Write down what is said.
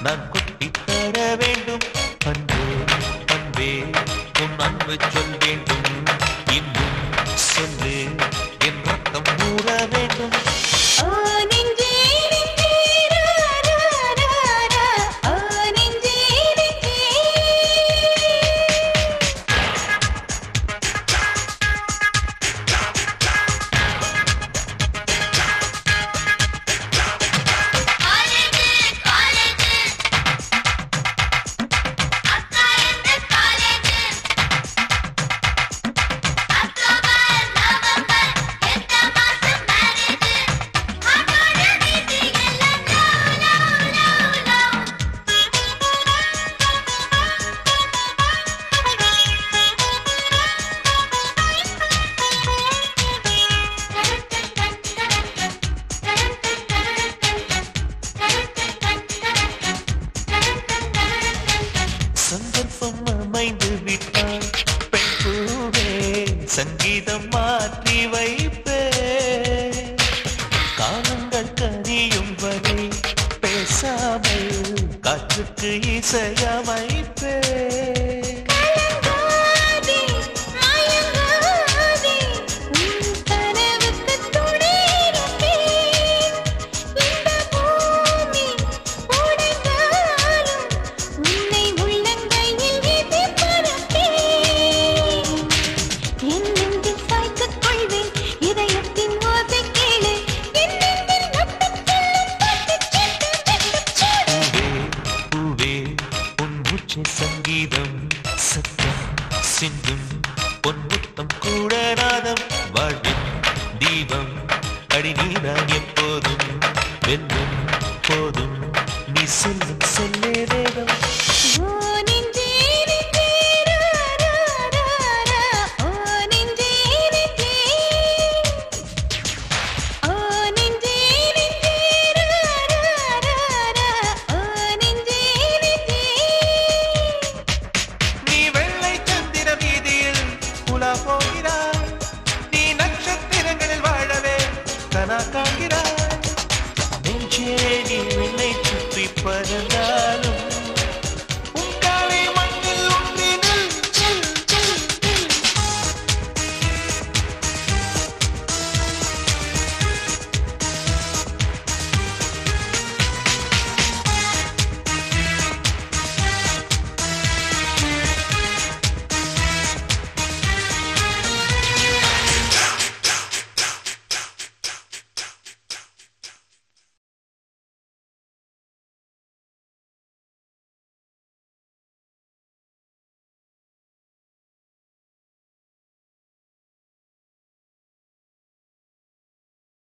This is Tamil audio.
நான் கொட்டி தர வேண்டும் அன்பே அன்பே உன் அன்பு சொல் வேண்டும் இன்னும் சொல்லு என் ரத்தம் ஊற வேண்டும் ஓ நெஞ்சே நெஞ்சே ரா ரா ரா ரா ஓ நெஞ்சே நெஞ்சே காலேஜ் காலேஜ் அக்கா எந்த காலேஜ் அக்டோபர் நவம்பர் எந்த மாசம் மேரேஜ் ஆட்டோட வீட்டு எல்லாம் லவ் லவ் லவ் சந்தர்ப்பம் அமைந்து விட்டால் பெண் பூவே சங்கீதம் மாற்றி வைப்பே காலங்கள் கனியும் வரை பேசாமல் காற்றுக்கு இசையமைப்பே கலங்காதே மயங்காதே உன் கனவுக்கு துணை இருப்பேன் இந்த பூமி உடைந்தாலும் உன்னை உள்ளங்கையில் வீசி பறப்பேன் என் நெஞ்சில் சாய்த்துக் கொள்வேன் இதயத்தின் ஓசை கேளு என் நெஞ்சில் நட்டுச் செல்லும் பாட்டுச் சீட்டு வெட்டுச் சூடு பூவே பூவே உன் மூச்சை சங்கீதம் சத்தம் சிந்தும் பொன் முத்தம் கூட நாதம் வாழ்வின் தீபம் அடி நீதான் எப்போதும் வெல்லும் போதும் நீ சொல்லும் சொல்லே வேதம் ஓ நெஞ்சே நெஞ்சே ரா ரா ரா ரா ஓ நெஞ்சே நெஞ்சே ஓ நெஞ்சே நெஞ்சே ரா ரா ரா ரா ஓ நெஞ்சே நெஞ்சே நீ வெள்ளை சந்திர வீதியில் உலா போகிறாய் நீ நட்சத்திரங்களில் வாழவே கனா காண்கிறாய் நெஞ்சே நீ என்னை சுற்றி பறந்து